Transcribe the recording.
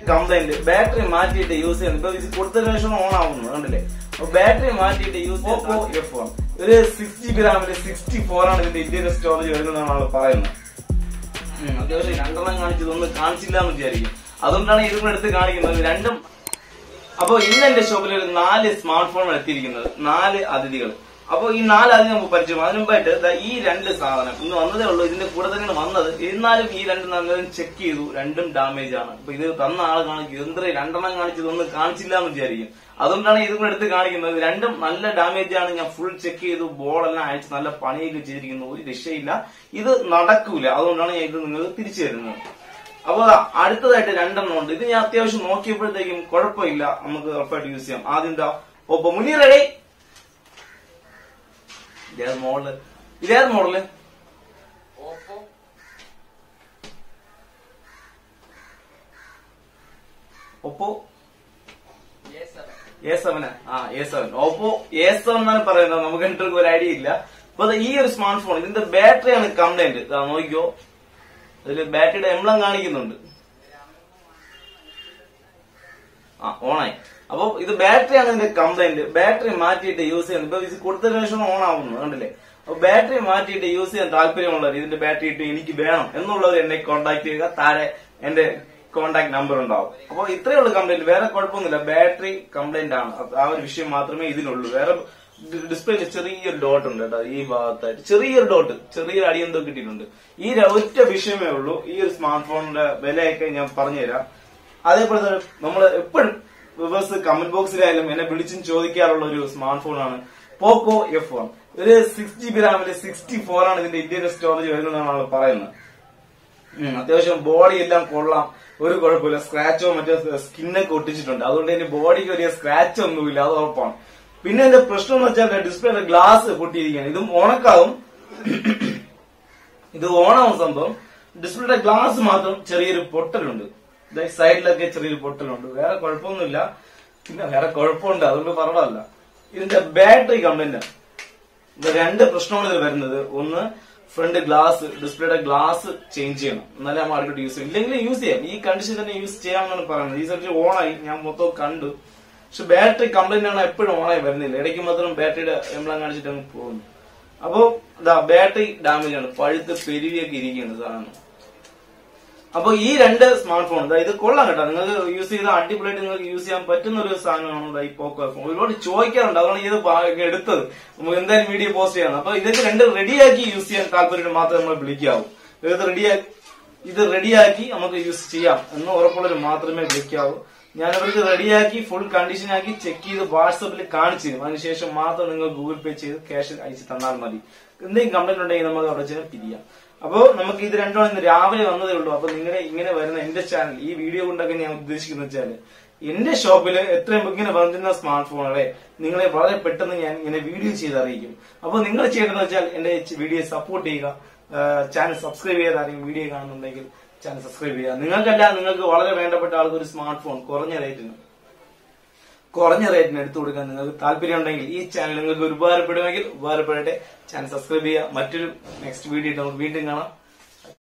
complaint battery മാറ്റിയിട്ട് use ചെയ്യുന്നത് ഇപ്പൊ ഇത് കൊടുത്തതിന് ശേഷം ഓൺ ആവുന്നു കണ്ടില്ലേ അപ്പൊ ബാറ്ററി മാറ്റിയിട്ട് യൂസ് ഓപ്പോ എഫ് വൺ ഒരു സിക്സ് ജി ബി റാമില് സിക്സ്റ്റി ഫോർ ആണ് ഇതിന്റെ ഇന്ത്യൻ സ്റ്റോറേജ് വരുന്നതെന്നാണ് ആള് പറയുന്നത് ഉം, അത്യാവശ്യം രണ്ടെണ്ണം കാണിച്ചതൊന്നും കാണിച്ചില്ല എന്ന് വിചാരിക്കും അതുകൊണ്ടാണ് ഇതും കൂടെ എടുത്ത് കാണിക്കുന്നത് രണ്ടും അപ്പൊ ഇന്ന് എന്റെ ഷോപ്പിൽ ഒരു നാല് സ്മാർട്ട് ഫോൺ എത്തിയിരിക്കുന്നത് നാല് അതിഥികൾ അപ്പൊ ഈ നാല് അതിഥി നമുക്ക് പരിചയം അതിനു മുമ്പായിട്ട് ദാ ഈ രണ്ട് സാധനം ഇന്ന് വന്നതേ ഉള്ളൂ ഇതിന്റെ കൂടെ തന്നെയാണ് വന്നത് എന്നാലും ഈ രണ്ട് നല്ലതും ചെക്ക് ചെയ്തു രണ്ടും ഡാമേജ് ആണ് അപ്പൊ ഇത് തന്ന ആള് കാണിക്കും എന്തൊരു രണ്ടെണ്ണം കാണിച്ചതൊന്നും കാണിച്ചില്ല എന്ന് വിചാരിക്കും അതുകൊണ്ടാണ് ഇതും കൂടെ എടുത്ത് കാണിക്കുന്നത് രണ്ടും നല്ല ഡാമേജ് ആണ് ഞാൻ ഫുൾ ചെക്ക് ചെയ്തു ബോളെല്ലാം അയച്ച് നല്ല പണിയൊക്കെ ചെയ്തിരിക്കുന്നു ഒരു രക്ഷയില്ല ഇത് നടക്കൂല അതുകൊണ്ടാണ് ഞാൻ ഇത് നിങ്ങൾക്ക് തിരിച്ചു തരുന്നത് അപ്പൊ ദാ അടുത്തതായിട്ട് രണ്ടെണ്ണം ഉണ്ട് ഇത് ഞാൻ അത്യാവശ്യം നോക്കിയപ്പോഴത്തേക്കും കുഴപ്പമില്ല നമുക്ക് ഉറപ്പായിട്ട് യൂസ് ചെയ്യാം ആദ്യം എന്താ ഒപ്പൊ മുന്നീർ റെഡി ഇതേത് മോഡല് ഇതേത് model Oppo Oppo A seven A seven ആ A seven Oppo A seven എന്നാണ് പറയുന്നത് നമുക്ക് എനിക്ക് ഒരു ഐഡിയ ഇല്ല അപ്പൊ ദാ ഈ ഒരു സ്മാർട്ട് ഫോൺ ഇതിന്റെ ബാറ്ററിയാണ് കംപ്ലൈന്റ് നോക്കിക്കോ ഇതില് ബാറ്ററിയുടെ എംബ്ലം കാണിക്കുന്നുണ്ട് ആ ഓണായി അപ്പൊ ഇത് ബാറ്ററിയാണ് ഇതിന്റെ കംപ്ലൈന്റ് ബാറ്ററി മാറ്റിയിട്ട് യൂസ് ചെയ്യുന്നത് ഇപ്പൊ ഇത് കൊടുത്തതിന് ശേഷം ഓൺ ആവുന്നു കണ്ടില്ലേ അപ്പൊ ബാറ്ററി മാറ്റിയിട്ട് യൂസ് ചെയ്യാൻ താല്പര്യമുള്ളവർ ഇതിന്റെ ബാറ്ററി ഇട്ട് എനിക്ക് വേണം എന്നുള്ളവർ എന്നെ കോൺടാക്ട് ചെയ്യുക താഴെ എന്റെ കോൺടാക്ട് നമ്പർ ഉണ്ടാവും അപ്പൊ ഇത്രയേ ഉള്ളൂ കംപ്ലൈന്റ് വേറെ കുഴപ്പമൊന്നുമില്ല ബാറ്ററി കംപ്ലൈന്റ് ആണ് അത് ആ ഒരു വിഷയം മാത്രമേ ഇതിനുള്ളൂ വേറെ ഡിസ്പ്ലേയിൽ ചെറിയൊരു ഡോട്ട് ഉണ്ട് കേട്ടോ ഈ ഭാഗത്തായിട്ട് ചെറിയൊരു ഡോട്ട് ചെറിയൊരു അടി എന്തോ കിട്ടിയിട്ടുണ്ട് ഈ ര- ഒറ്റ വിഷയമേ ഉള്ളൂ ഈ ഒരു സ്മാർട്ട് ഫോണിന്റെ വിലയൊക്കെ ഞാൻ പറഞ്ഞുതരാം അതേപോലെ തന്നെ നമ്മൾ എപ്പോഴും വിവേഴ്സ് കമന്റ് ബോക്സിലായാലും എന്നെ വിളിച്ചും ചോദിക്കാറുള്ള ഒരു സ്മാർട്ട് ഫോണാണ് പോക്കോ എഫ് വൺ ഒരു സിക്സ് ജി ബി റാമില് സിക്സ്റ്റി ഫോർ ആണ് ഇതിന്റെ ഇന്ത്യൻ സ്റ്റോറേജ് വരുന്നതെന്നാണ് ആള് പറയുന്നത് ഉം, അത്യാവശ്യം ബോഡി എല്ലാം കൊള്ളാം ഒരു കുഴപ്പമില്ല സ്ക്രാച്ചോ മറ്റോ സ്കിന്നൊക്കെ ഒട്ടിച്ചിട്ടുണ്ട് അതുകൊണ്ട് ഇനി ബോഡിക്ക് വലിയ സ്ക്രാച്ച് ഒന്നുമില്ല അത് ഉറപ്പാണ് പിന്നെ എന്റെ പ്രശ്നം എന്ന് വെച്ചാൽ ഡിസ്പ്ലേയുടെ ഗ്ലാസ് പൊട്ടിയിരിക്കുകയാണ് ഇതും ഓണക്കാവും ഇത് ഓണാവും സംഭവം ഡിസ്പ്ലേയുടെ ഗ്ലാസ് മാത്രം ചെറിയൊരു പൊട്ടലുണ്ട് ദേ സൈഡിലൊക്കെ ചെറിയൊരു പൊട്ടലുണ്ട് വേറെ കുഴപ്പമൊന്നുമില്ല പിന്നെ വേറെ കുഴപ്പമുണ്ട് അതുകൊണ്ട് പറഞ്ഞതല്ല ഇതിന്റെ ബാറ്ററി കംപ്ലൈന്റ് ഇത് രണ്ട് പ്രശ്നമാണ് ഇതിൽ വരുന്നത് ഒന്ന് ഫ്രണ്ട് ഗ്ലാസ് ഡിസ്പ്ലേയുടെ ഗ്ലാസ് ചേഞ്ച് ചെയ്യണം എന്നാലേ നമ്മൾ അടുത്തോട്ട് യൂസ് ചെയ്യും ഇല്ലെങ്കിൽ യൂസ് ചെയ്യാം ഈ കണ്ടീഷൻ തന്നെ യൂസ് ചെയ്യാമെന്നാണ് പറയുന്നത് ഈ സൈഡിൽ ഓണായി ഞാൻ മൊത്തം കണ്ടു പക്ഷെ ബാറ്ററി കംപ്ലൈന്റ് ആണ് എപ്പോഴും ഓണായി വരുന്നില്ല ഇടയ്ക്ക് മാത്രം ബാറ്ററിയുടെ എംബ്ലം കാണിച്ചിട്ട് അങ്ങ് പോകുന്നു അപ്പോ ഇതാ ബാറ്ററി ഡാമേജ് ആണ് പഴുത്ത് പെരുവിയൊക്കെ ഇരിക്കുകയാണ് സാധനം അപ്പൊ ഈ രണ്ട് സ്മാർട്ട് ഫോൺ ഇത് കൊള്ളാം കേട്ടോ നിങ്ങൾക്ക് യൂസ് ചെയ്ത അടിപൊളിയായിട്ട് നിങ്ങൾക്ക് യൂസ് ചെയ്യാൻ പറ്റുന്ന ഒരു സാധനമാണ് ദാ ഈ പോക്കോ ഫോൺ ഒരുപാട് ചോദിക്കാറുണ്ട് അതാണ് ഇത് ഭാ- എടുത്തത് നമുക്ക് എന്തായാലും വീഡിയോ പോസ്റ്റ് ചെയ്യണം അപ്പൊ ഇതൊക്കെ രണ്ട് റെഡിയാക്കി യൂസ് ചെയ്യാൻ താല്പര്യം മാത്രമേ നമ്മൾ വിളിക്കാവൂ ഇത് റെഡിയാക്കി ഇത് റെഡിയാക്കി നമുക്ക് യൂസ് ചെയ്യാം എന്ന് ഉറപ്പുള്ളവർ മാത്രമേ വിളിക്കാവൂ ഞാൻ അവർക്ക് റെഡിയാക്കി ഫുൾ കണ്ടീഷൻ ആക്കി ചെക്ക് ചെയ്ത് വാട്സപ്പിൽ കാണിച്ചു തരും അതിനുശേഷം മാത്രം നിങ്ങൾ ഗൂഗിൾ പേ ചെയ്ത് ക്യാഷ് അയച്ച് തന്നാൽ മതി എന്തെങ്കിലും കംപ്ലൈന്റ് ഉണ്ടെങ്കിൽ നമുക്ക് അവിടെ ചെന്ന് പിരിയാം അപ്പോ നമുക്ക് ഇത് രണ്ടും ഇന്ന് രാവിലെ വന്നതേ ഉള്ളൂ അപ്പൊ നിങ്ങളുടെ ഇങ്ങനെ വരുന്ന എന്റെ ചാനൽ ഈ വീഡിയോ കൊണ്ടൊക്കെ ഞാൻ ഉദ്ദേശിക്കുന്നത് വെച്ചാല് എന്റെ ഷോപ്പിൽ എത്രയും ഇങ്ങനെ വന്നിരുന്ന സ്മാർട്ട് ഫോണുകളെ നിങ്ങളെ വളരെ പെട്ടെന്ന് ഞാൻ ഇങ്ങനെ വീഡിയോ ചെയ്ത് അറിയിക്കും അപ്പൊ നിങ്ങൾ ചെയ്യേണ്ടതെന്ന് വെച്ചാൽ എന്റെ വീഡിയോ സപ്പോർട്ട് ചെയ്യുക ചാനൽ സബ്സ്ക്രൈബ് ചെയ്ത് ആരെങ്കിലും വീഡിയോ കാണുന്നുണ്ടെങ്കിൽ ചാനൽ സബ്സ്ക്രൈബ് ചെയ്യുക നിങ്ങൾക്കല്ല നിങ്ങൾക്ക് വളരെ വേണ്ടപ്പെട്ട ആൾക്ക് ഒരു സ്മാർട്ട് ഫോൺ കുറഞ്ഞ റേറ്റിന് കുറഞ്ഞ റേറ്റിന് എടുത്തു കൊടുക്കാൻ നിങ്ങൾക്ക് താല്പര്യം ഉണ്ടെങ്കിൽ ഈ ചാനൽ നിങ്ങൾക്ക് ഉപകാരപ്പെടുമെങ്കിൽ ഉപകാരപ്പെടട്ടെ ചാനൽ സബ്സ്ക്രൈബ് ചെയ്യുക മറ്റൊരു നെക്സ്റ്റ് വീഡിയോ നമുക്ക് വീണ്ടും കാണാം